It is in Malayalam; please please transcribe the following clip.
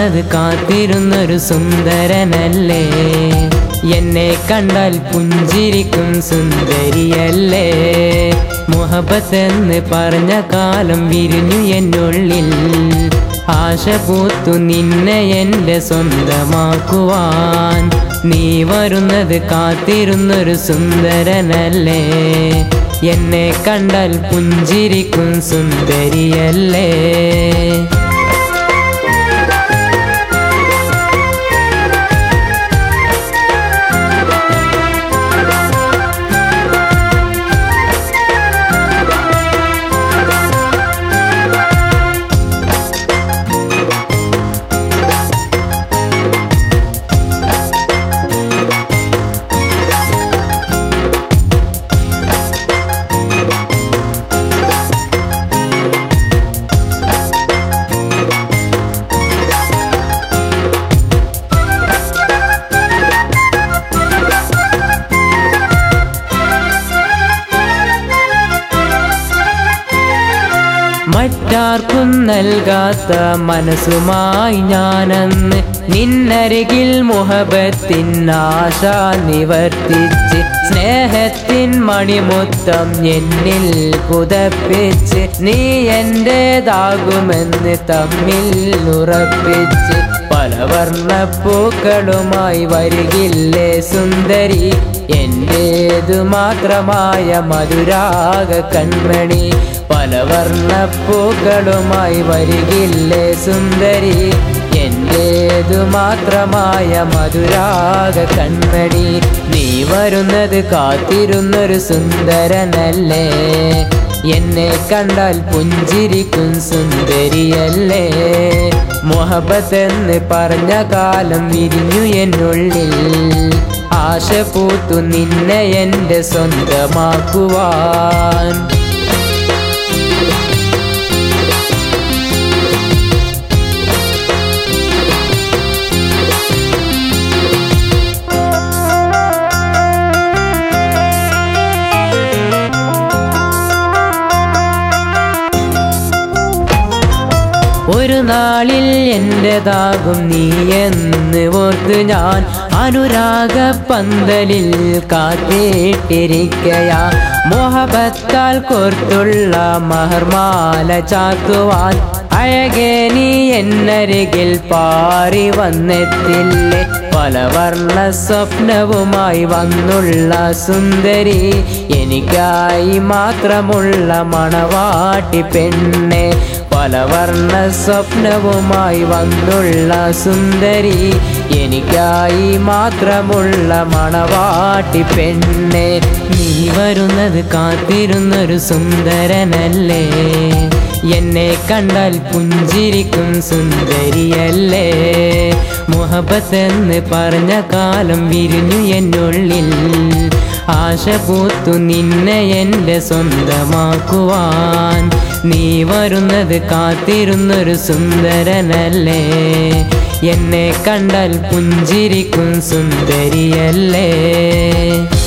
വരുന്നത് കാത്തിരുന്നൊരു സുന്ദരനല്ലേ എന്നെ കണ്ടാൽ പുഞ്ചിരിക്കും സുന്ദരിയല്ലേ മുഹബത്തെന്ന് പറഞ്ഞ കാലം വിരിഞ്ഞു എന്നുള്ളിൽ ആശ പൂത്തു നിന്നെ എൻ്റെ സ്വന്തമാക്കുവാൻ നീ വരുന്നത് കാത്തിരുന്നൊരു സുന്ദരനല്ലേ എന്നെ കണ്ടാൽ പുഞ്ചിരിക്കും സുന്ദരിയല്ലേ മറ്റാർക്കും നൽകാത്ത മനസ്സുമായി ഞാനന്ന് നിന്നരികിൽ മുഹബത്തിൻ ആശ നിവർത്തിച്ച് സ്നേഹത്തിൻ മണിമുത്തം എന്നിൽ പുതപ്പിച്ച് നീ എൻ്റേതാകുമെന്ന് തമ്മിൽ ഉറപ്പിച്ച് പലവർണ്ണ പൂക്കളുമായി വരികില്ലേ സുന്ദരി എൻ്റേതു മാത്രമായ മധുരാഗ കൺമണി പലവർണ്ണ പൂക്കളുമായി വരികില്ലേ സുന്ദരി എൻ്റേതു മാത്രമായ മധുരാഗ കൺമണി നീ വരുന്നത് കാത്തിരുന്നൊരു സുന്ദരനല്ലേ എന്നെ കണ്ടാൽ പുഞ്ചിരിക്കും സുന്ദരിയല്ലേ മുഹബത്തെന്ന് പറഞ്ഞ കാലം വിരിഞ്ഞു എന്നുള്ളിൽ ആശ പൂത്തു നിന്നെ എൻ്റെ സ്വന്തമാക്കുവാൻ ഒരു നാളിൽ എൻ്റെതാകും നീ എന്ന് ഓർത്ത് ഞാൻ അനുരാഗ പന്തലിൽ കാത്തിട്ടിരിക്കയാ മോഹബത്താൽ കോർത്തുള്ള മഹർമാല ചാത്തുവാൻ അഴകേ നീ എന്നരികിൽ പാറി വന്നെത്തില്ലേ പലവർണ്ണ സ്വപ്നവുമായി വന്നുള്ള സുന്ദരി എനിക്കായി മാത്രമുള്ള മണവാട്ടി പെണ്ണെ പലവർണ്ണ സ്വപ്നവുമായി വന്നുള്ള സുന്ദരി എനിക്കായി മാത്രമുള്ള മണവാട്ടി പെണ്ണെ നീ വരുന്നത് കാത്തിരുന്നൊരു സുന്ദരനല്ലേ എന്നെ കണ്ടാൽ പുഞ്ചിരിക്കും സുന്ദരിയല്ലേ മുഹബത്തെന്ന് പറഞ്ഞ കാലം വിരിഞ്ഞു എന്നുള്ളിൽ ആശ പൂത്തു നിന്നെ എൻ്റെ സ്വന്തമാക്കുവാൻ നീ വരുന്നത് കാത്തിരുന്നൊരു സുന്ദരനല്ലേ എന്നെ കണ്ടാൽ പുഞ്ചിരിക്കും സുന്ദരിയല്ലേ